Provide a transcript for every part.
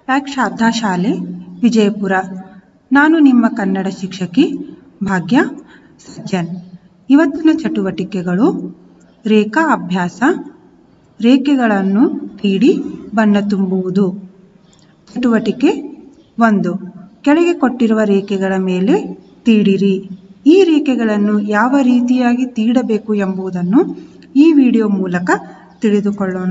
pack Sharada ಶಾಲೆ ವಿಜಯಪುರ ನಾನು ನಿಮ್ಮ ಕನ್ನಡ ಶಿಕ್ಷಕಿ ಭಾಗ್ಯ ಸಜ್ಜನ್ ಇವತ್ತಿನ ಚಟುವಟಿಕೆಗಳು ರೇಖಾ ಅಭ್ಯಾಸ ರೇಖೆಗಳನ್ನು ತೀಡಿ ಬಣ್ಣ ತುಂಬುವುದು ಚಟುವಟಿಕೆ ಒಂದು ಕೆಳಗೆ ಕೊಟ್ಟಿರುವ ರೇಖೆಗಳ ಮೇಲೆ ತೀಡಿರಿ ಈ ರೇಖೆಗಳನ್ನು ಯಾವ ರೀತಿಯಾಗಿ ತೀಡಬೇಕು ಎಂಬುದನ್ನು ಈ ವಿಡಿಯೋ ಮೂಲಕ ತಿಳಿದುಕೊಳ್ಳೋಣ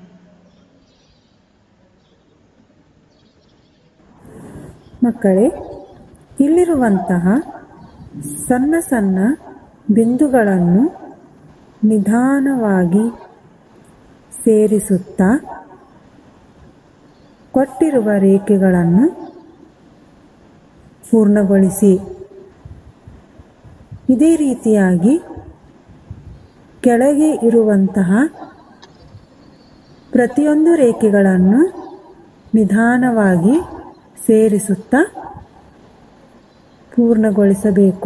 ಮಕ್ಕಳೇ ಇಲ್ಲಿರುವಂತಹ ಸಣ್ಣ ಸಣ್ಣ ಬಿಂದುಗಳನ್ನು ನಿಧಾನವಾಗಿ ಸೇರಿಸುತ್ತಾ ಕೊಟ್ಟಿರುವ ರೇಖೆಗಳನ್ನು ಪೂರ್ಣಗೊಳಿಸಿ ಇದೇ ರೀತಿಯಾಗಿ ಕೆಳಗೆ ಇರುವಂತಹ ಪ್ರತಿಯೊಂದು ರೇಖೆಗಳನ್ನು ನಿಧಾನವಾಗಿ ಸೇರಿಸುತ್ತಾ ಪೂರ್ಣಗೊಳಿಸಬೇಕು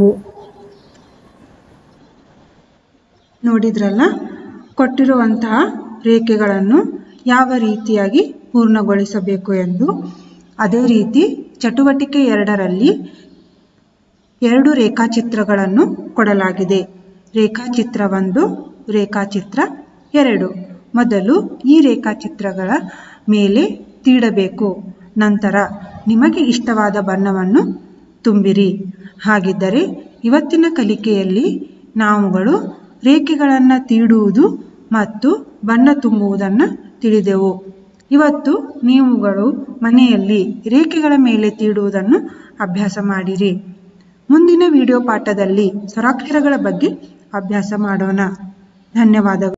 ನೋಡಿದ್ರಲ್ಲ ಕೊಟ್ಟಿರುವಂತಹ ರೇಖೆಗಳನ್ನು ಯಾವ ರೀತಿಯಾಗಿ ಪೂರ್ಣಗೊಳಿಸಬೇಕು ಎಂದು ಅದೇ ರೀತಿ ಚಟುವಟಿಕೆ ಎರಡರಲ್ಲಿ ಎರಡು ರೇಖಾಚಿತ್ರಗಳನ್ನು ಕೊಡಲಾಗಿದೆ ರೇಖಾಚಿತ್ರ ಒಂದು ರೇಖಾಚಿತ್ರ ಎರಡು ಮೊದಲು ಈ ರೇಖಾಚಿತ್ರಗಳ ಮೇಲೆ ತೀಡಬೇಕು ನಂತರ ನಿಮಗೆ ಇಷ್ಟವಾದ ಬಣ್ಣವನ್ನು ತುಂಬಿರಿ ಹಾಗಿದ್ದರೆ ಇವತ್ತಿನ ಕಲಿಕೆಯಲ್ಲಿ ನಾವುಗಳು ರೇಖೆಗಳನ್ನು ತೀಡುವುದು ಮತ್ತು ಬಣ್ಣ ತುಂಬುವುದನ್ನು ತಿಳಿದೆವು ಇವತ್ತು ನೀವುಗಳು ಮನೆಯಲ್ಲಿ ರೇಖೆಗಳ ಮೇಲೆ ತೀಡುವುದನ್ನು ಅಭ್ಯಾಸ ಮಾಡಿರಿ ಮುಂದಿನ ವಿಡಿಯೋ ಪಾಠದಲ್ಲಿ ಸ್ವರಾಕ್ಷರಗಳ ಬಗ್ಗೆ ಅಭ್ಯಾಸ ಮಾಡೋಣ ಧನ್ಯವಾದಗಳು